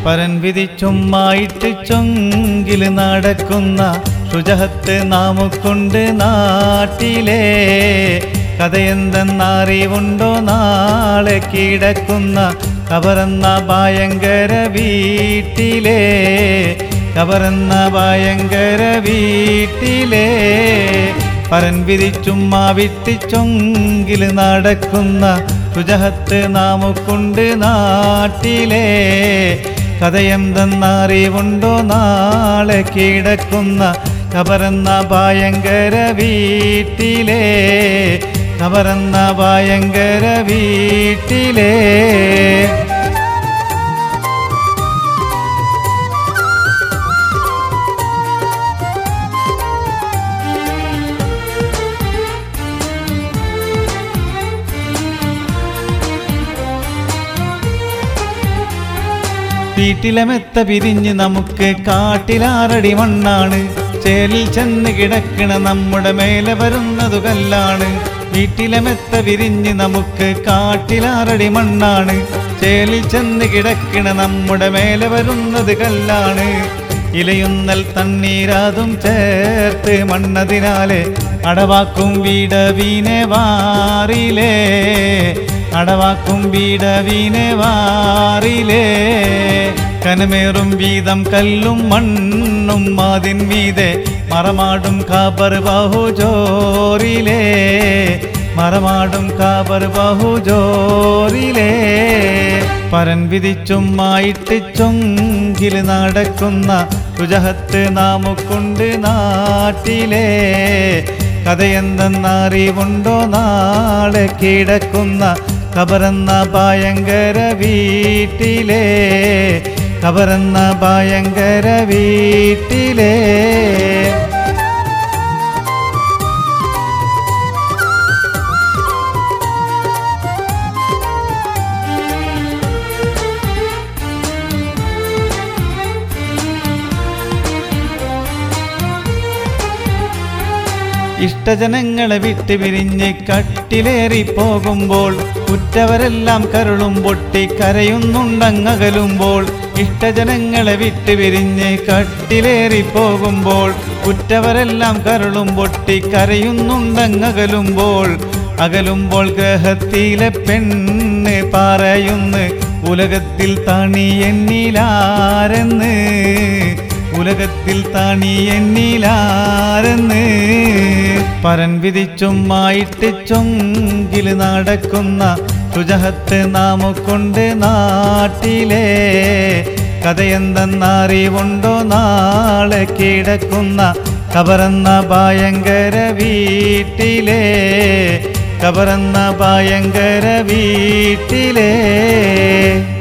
പരൻ വിധിച്ചുമ്മായിട്ട് ചൊങ്കിൽ നടക്കുന്ന ശുചഹത്ത് നാമുക്കൊണ്ട് നാട്ടിലെ കഥയെന്തെന്നറിവുണ്ടോ നാളെ കിടക്കുന്ന കബറന്ന ഭയങ്കര വീട്ടിലെ കബറന്ന ഭയങ്കര വീട്ടിലെ പരൻ വിധിച്ചുമ്മാ വിട്ടിച്ചൊങ്കിൽ നടക്കുന്ന സുജഹത്ത് നാമുക്കുണ്ട് നാട്ടിലെ കഥയെന്തെന്നറിവുണ്ടോ നാളെ കിടക്കുന്ന കബറന്ന ഭയങ്കര വീട്ടിലെ കബറന്ന ഭയങ്കര വീട്ടിലെ വീട്ടിലെ മെത്ത പിരിഞ്ഞ് നമുക്ക് കാട്ടിലാറടി മണ്ണാണ് ചേലിൽ ചെന്ന് കിടക്കണ നമ്മുടെ മേലെ വരുന്നതു കല്ലാണ് വീട്ടിലെ മെത്ത വിരിഞ്ഞ് നമുക്ക് കാട്ടിലാറടി മണ്ണാണ് ചേലിൽ ചെന്ന് കിടക്കണ നമ്മുടെ മേലെ വരുന്നത് കല്ലാണ് ഇലയുന്നൽ തണ്ണീരാതും ചേർത്ത് മണ്ണതിനാലെ അടവാക്കും വീടവീനെ വാറിലേ അടവാക്കും വീടവീനെ വാറിലേ കനമേറും വീതം കല്ലും മണ്ണും അതിൻ മീതെ മറമാടും കാബർ ബഹുജോറിലേ മറമാടും കാബർ ബഹുജോറിലേ പരൻ വിധിച്ചുമ്മായിട്ട് ചൊങ്കിൽ നടക്കുന്ന സുജഹത്ത് നാമുക്കുണ്ട് നാട്ടിലെ കഥയെന്തെന്നറിവുണ്ടോ നാളെ കിടക്കുന്ന കബറന്ന ഭയങ്കര വീട്ടിലെ കബറന്ന ഭയങ്കര വീട്ടിലെ ഇഷ്ടജനങ്ങളെ വിട്ട് പിരിഞ്ഞ് കട്ടിലേറി പോകുമ്പോൾ ഉറ്റവരെല്ലാം കരുളും പൊട്ടി കരയുന്നുണ്ടങ്ങകലുമ്പോൾ ഇഷ്ടജനങ്ങളെ വിട്ട് പിരിഞ്ഞ് കട്ടിലേറി പോകുമ്പോൾ ഉറ്റവരെല്ലാം കരുളും പൊട്ടി കരയുന്നുണ്ടങ്ങകലുമ്പോൾ അകലുമ്പോൾ ഗ്രഹത്തിലെ പെണ്ണ് പറയുന്നു ഉലകത്തിൽ തണി എന്നിലാരെന്ന് ഉലകത്തിൽ താണി എന്നിലാരെന്ന് പരൻ വിധിച്ചുമ്മായിട്ട് ചൊങ്കിൽ നടക്കുന്ന സുജഹത്ത് നാമുക്കൊണ്ട് നാട്ടിലെ കഥയെന്തെന്നറിവുണ്ടോ നാളെ കിടക്കുന്ന കബറന്ന ഭയങ്കര വീട്ടിലെ കബറന്ന ഭയങ്കര വീട്ടിലെ